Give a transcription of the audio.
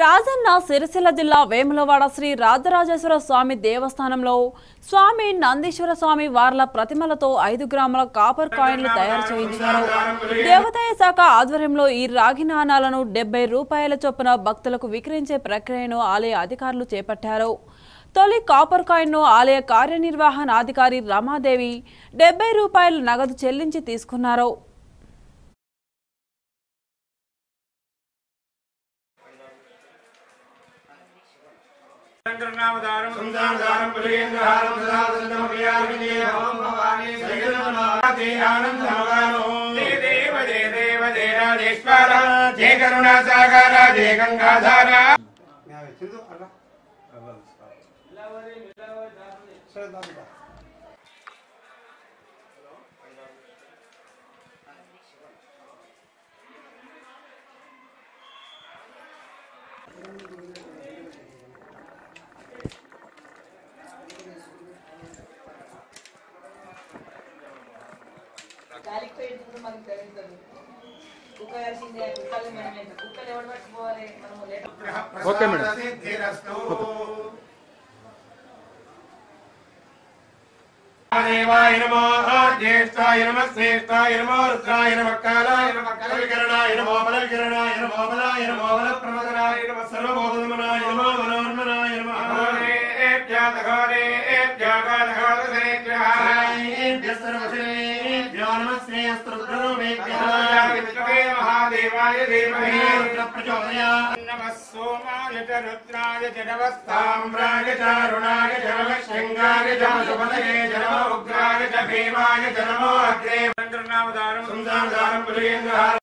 రాజన్న సిరిసిల్ల జిల్లా వేములవాడ శ్రీ రాజరాజేశ్వర స్వామి దేవస్థానంలో స్వామి నందీశ్వర స్వామి వార్ల ప్రతిమలతో ఐదు గ్రాముల కాపర్ కాయిన్లు తయారు చేయించారు దేవాదాయ శాఖ ఆధ్వర్యంలో ఈ రాగి నాణాలను డెబ్బై రూపాయల చొప్పున భక్తులకు విక్రయించే ప్రక్రియను ఆలయ అధికారులు చేపట్టారు తొలి కాపర్ కాయిన్ను ఆలయ కార్యనిర్వహణాధికారి రమాదేవి డెబ్బై రూపాయల నగదు చెల్లించి తీసుకున్నారు శంకరనామధారం సంసారధారం పులింద్రహారం సదా సంతమప్రియార్విజయం భవానీ శ్రీగణనాథే ఆనందమగానో జయ దేవ జయ దేవ జయ రాజేశ్వర జయ కరుణా సాగర జయ గంగాధార గాలికి పోయేటప్పుడు మనకు తెలుస్తుంది కుక్క కలిసిందే కుక్కలు మనం ఎంత కుక్కలు ఎవరు పట్టుకోవాలి మనము లేట్ ఓకే మేడం సిద్ధిరస్తు దేవాయ నమో జ్యేష్ఠాయ నమ శ్రేష్ఠాయ నమో రుద్రాయ నమ కాలాయ నమ కలవికరణాయ నమో బలవికరణాయ నమో బలాయ నమో బల ప్రమదనాయ నమ సర్వబోధనమనాయ నమో మనోన్మనాయ నమ మహాదేవాయ దేవహే రుద్ర ప్రచోదయాత్ నమః సోమాయ చ రుద్రాయ చ నమస్తామ్రాయ చ అరుణాయ చ నమః శృంగాయ చ సుపదయే చ నమః ఉగ్రాయ చ భీమాయ చ నమో అగ్రే మంత్రనామధారం సంసారధారం పులింద్రహారం